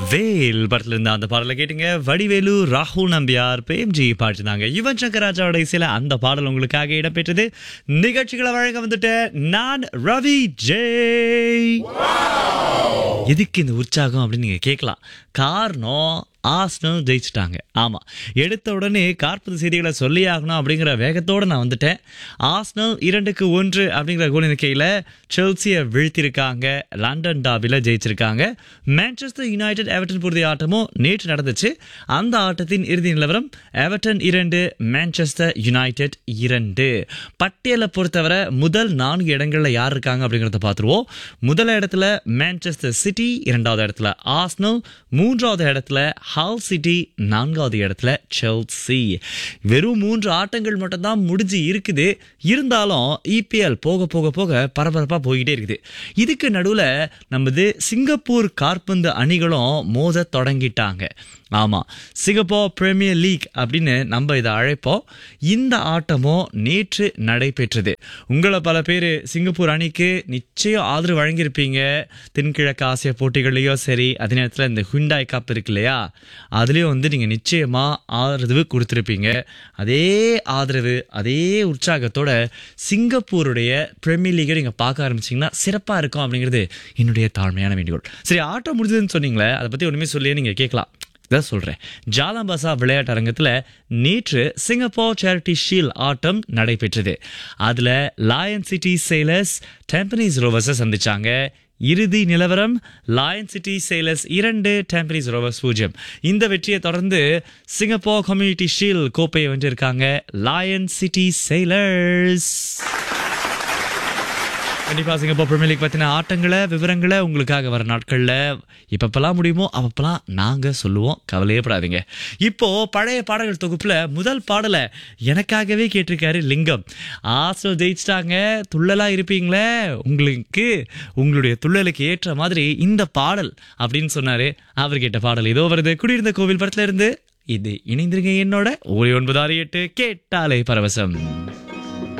வேல் படத்துல இருந்த அந்த பாடலை கேட்டுங்க வடிவேலு ராகுல் நம்பியார் பிரேம்ஜி பாடினாங்க யுவன் சங்கர் ராஜாவோட இசையில அந்த பாடல் உங்களுக்காக இடம்பெற்றது நிகழ்ச்சிகளை வழங்க வந்துட்ட நான் ரவி ஜெய் எதுக்கு இந்த உற்சாகம் அப்படின்னு நீங்க கேட்கலாம் காரணம் ஆஸ்னல் ஜெயிச்சிட்டாங்க ஆமா எடுத்த உடனே கார்பது செய்திகளை சொல்லி ஆகணும் அப்படிங்கிற வேகத்தோட நான் வந்துட்டேன் ஆஸ்னல் இரண்டுக்கு ஒன்று அப்படிங்கிற கோல் எண்ணிக்கையில் செல்சியை வீழ்த்தியிருக்காங்க லண்டன் டாபில ஜெயிச்சிருக்காங்க மான்செஸ்டர் யுனைடெட் எவர்டன் பொருதி ஆட்டமும் நேற்று நடந்துச்சு அந்த ஆட்டத்தின் இறுதி நிலவரம் எவர்டன் இரண்டு மான்செஸ்டர் யுனைடெட் இரண்டு பட்டியலை பொறுத்தவரை முதல் நான்கு இடங்கள்ல யார் இருக்காங்க அப்படிங்கறத பார்த்துருவோம் முதல் இடத்துல மான்செஸ்டர் சிட்டி இரண்டாவது இடத்துல ஆஸ்னல் மூன்றாவது இடத்துல ஹால் சிட்டி நான்காவது இடத்துல செல்சி வெறும் மூன்று ஆட்டங்கள் மட்டும்தான் முடிஞ்சு இருக்குது இருந்தாலும் இபிஎல் போக போக போக பரபரப்பா போய்கிட்டே இருக்குது இதுக்கு நடுவுல நமது சிங்கப்பூர் காற்பந்து அணிகளும் மோத தொடங்கிட்டாங்க ஆமா சிங்கப்பூர் பிரீமியர் லீக் அப்படின்னு நம்ம இதை அழைப்போம் இந்த ஆட்டமும் நேற்று நடைபெற்றது உங்களை பல பேர் சிங்கப்பூர் அணிக்கு நிச்சயம் ஆதரவு வழங்கியிருப்பீங்க தென்கிழக்கு ஆசிய போட்டிகள்லையோ சரி அதே நேரத்தில் இந்த ஹுண்டாய் கப் இருக்கு இல்லையா அதுலேயும் வந்து நீங்கள் நிச்சயமாக ஆதரவு கொடுத்துருப்பீங்க அதே ஆதரவு அதே உற்சாகத்தோட சிங்கப்பூருடைய பிரீமியர் லீகை நீங்கள் பார்க்க ஆரம்பிச்சிங்கன்னா சிறப்பாக இருக்கும் அப்படிங்கிறது என்னுடைய தாழ்மையான வேண்டுகோள் சரி ஆட்டம் முடிஞ்சதுன்னு சொன்னீங்களே அதை பற்றி ஒன்றுமே சொல்லியே நீங்கள் கேட்கலாம் இதான் சொல்கிறேன் ஜாலாம்பசா விளையாட்டு அரங்கத்தில் நேற்று சிங்கப்பூர் சேரிட்டி ஷீல் ஆட்டம் நடைபெற்றது அதில் லயன் சிட்டி சேலர்ஸ் டெம்பனீஸ் ரோவர்ஸை சந்திச்சாங்க இறுதி நிலவரம் லயன் சிட்டி சேலர்ஸ் இரண்டு டெம்பனீஸ் ரோவர்ஸ் பூஜ்ஜியம் இந்த வெற்றியை தொடர்ந்து சிங்கப்பூர் கம்யூனிட்டி ஷீல் கோப்பையை வென்றிருக்காங்க லயன் சிட்டி சேலர்ஸ் கண்டிப்பா சிங்கப்பூர் பிரீமியர் லீக் பத்தின ஆட்டங்களை விவரங்களை உங்களுக்காக வர நாட்கள்ல எப்பப்பெல்லாம் முடியுமோ அப்பப்பெல்லாம் நாங்க சொல்லுவோம் கவலையே படாதீங்க இப்போ பழைய பாடல்கள் தொகுப்புல முதல் பாடலை எனக்காகவே கேட்டிருக்காரு லிங்கம் ஆசல் ஜெயிச்சிட்டாங்க துள்ளலா இருப்பீங்களே உங்களுக்கு உங்களுடைய துள்ளலுக்கு ஏற்ற மாதிரி இந்த பாடல் அப்படின்னு சொன்னாரு அவர் கேட்ட பாடல் இதோ வருது குடியிருந்த கோவில் படத்துல இருந்து இது இணைந்திருங்க என்னோட ஒரு ஒன்பது ஆறு எட்டு கேட்டாலே பரவசம்